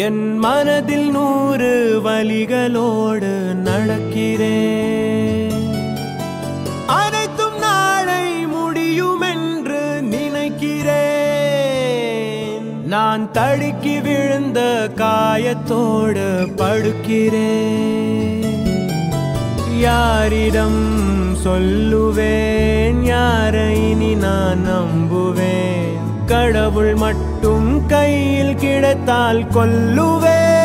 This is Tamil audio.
என் மனதில் நூறு வலிகளோடு நடக்கிறேன் அனைத்தும் நாளை முடியும் என்று நினைக்கிறேன் நான் தடுக்கி விழுந்த காயத்தோடு படுக்கிறேன் யாரிடம் சொல்லுவேன் யாரை இனி நான் நம்புவேன் கடவுள் மட்டும் கையில் கிடைத்தால் கொல்லுவேன்